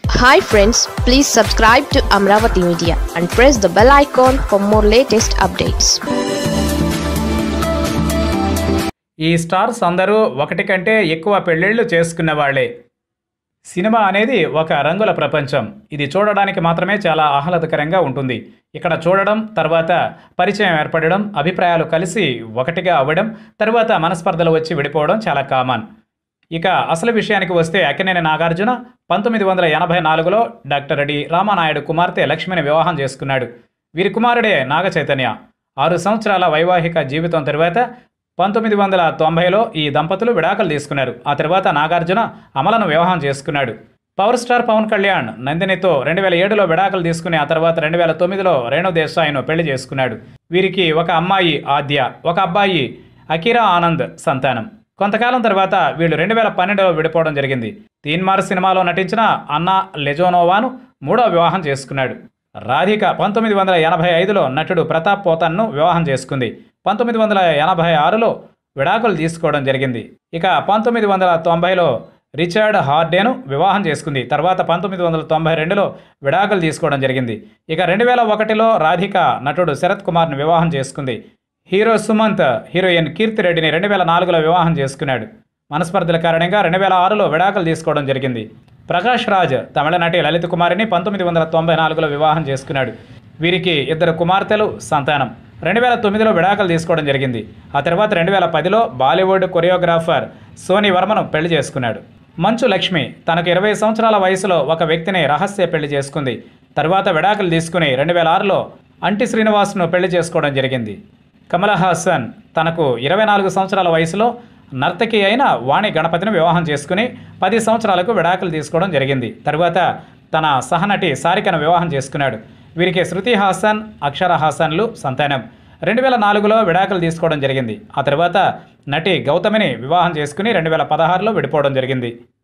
hi friends please subscribe to Amaravati Media and press the bell icon for more latest updates ఈ stars అందరూ ఒకటి కంటే ఎక్కువ పెళ్ళిళ్ళు చేసుకున్న వాళ్ళే సినిమా అనేది ఒక రంగుల ప్రపంచం ఇది చూడడానికి మాత్రమే చాలా ఆహ్లాదకరంగా ఉంటుంది ఇక్కడ చూడడం తర్వాత పరిచయం ఏర్పడడం అభిప్రాయాలు కలిసి ఒకటిగా అవ్వడం తర్వాత మనస్పర్ధలు వచ్చి విడిపోవడం చాలా కామన్ ఇక అసలు విషయానికి వస్తే అక్కినేని నాగార్జున పంతొమ్మిది వందల ఎనభై నాలుగులో డాక్టర్ డి రామానాయుడు కుమార్తె లక్ష్మిని వివాహం చేసుకున్నాడు వీరి కుమారుడే నాగ చైతన్య ఆరు సంవత్సరాల వైవాహిక జీవితం తరువాత పంతొమ్మిది వందల తొంభైలో ఈ దంపతులు విడాకులు తీసుకున్నారు ఆ తర్వాత నాగార్జున అమలను వివాహం చేసుకున్నాడు పవర్ స్టార్ పవన్ కళ్యాణ్ నందినితో రెండు వేల ఏడులో విడాకులు తీసుకుని ఆ తర్వాత రెండు వేల తొమ్మిదిలో రేణు దేశాయిను పెళ్లి చేసుకున్నాడు వీరికి ఒక అమ్మాయి ఆద్య ఒక అబ్బాయి అకిరా ఆనంద్ సంతానం కొంతకాలం తర్వాత వీళ్ళు రెండు వేల పన్నెండులో విడిపోవడం జరిగింది తీన్మార్ సినిమాలో నటించిన అన్నా లెజోనోవాను మూడో వివాహం చేసుకున్నాడు రాధిక పంతొమ్మిది వందల ఎనభై ఐదులో నటుడు ప్రతాప్ పోతన్ను వివాహం చేసుకుంది పంతొమ్మిది వందల ఎనభై ఆరులో విడాకులు తీసుకోవడం జరిగింది ఇక పంతొమ్మిది వందల తొంభైలో రిచర్డ్ హార్డేను వివాహం చేసుకుంది తర్వాత పంతొమ్మిది వందల తొంభై రెండులో విడాకులు తీసుకోవడం జరిగింది ఇక రెండు వేల ఒకటిలో రాధిక నటుడు శరత్ కుమార్ను వివాహం చేసుకుంది హీరో సుమంత్ హీరోయిన్ కీర్తి రెడ్డిని రెండు వేల నాలుగులో వివాహం చేసుకున్నాడు మనస్పర్ధల కారణంగా రెండు వేల ఆరులో విడాకులు తీసుకోవడం జరిగింది ప్రకాష్ రాజ్ తమిళ నటి లలిత కుమారిని పంతొమ్మిది వందల తొంభై నాలుగులో వివాహం చేసుకున్నాడు వీరికి ఇద్దరు కుమార్తెలు సంతానం రెండు వేల తొమ్మిదిలో విడాకులు తీసుకోవడం జరిగింది ఆ తర్వాత రెండు వేల పదిలో బాలీవుడ్ కొరియోగ్రాఫర్ సోనీ వర్మను పెళ్లి చేసుకున్నాడు మంచు లక్ష్మి తనకు ఇరవై సంవత్సరాల వయసులో ఒక వ్యక్తిని రహస్య పెళ్లి చేసుకుంది తర్వాత విడాకులు తీసుకుని రెండు వేల ఆరులో అంటి శ్రీనివాస్ను పెళ్లి చేసుకోవడం జరిగింది కమల్ హాసన్ తనకు ఇరవై నాలుగు సంవత్సరాల వయసులో నర్తకి అయిన వాణి గణపతిని వివాహం చేసుకుని పది సంవత్సరాలకు విడాకులు తీసుకోవడం జరిగింది తరువాత తన సహనటి సారికను వివాహం చేసుకున్నాడు వీరికి శృతి హాసన్ అక్షర హాసన్లు సంతానం రెండు వేల నాలుగులో విడాకులు తీసుకోవడం జరిగింది ఆ తర్వాత నటి గౌతమిని వివాహం చేసుకుని రెండు వేల పదహారులో విడిపోవడం జరిగింది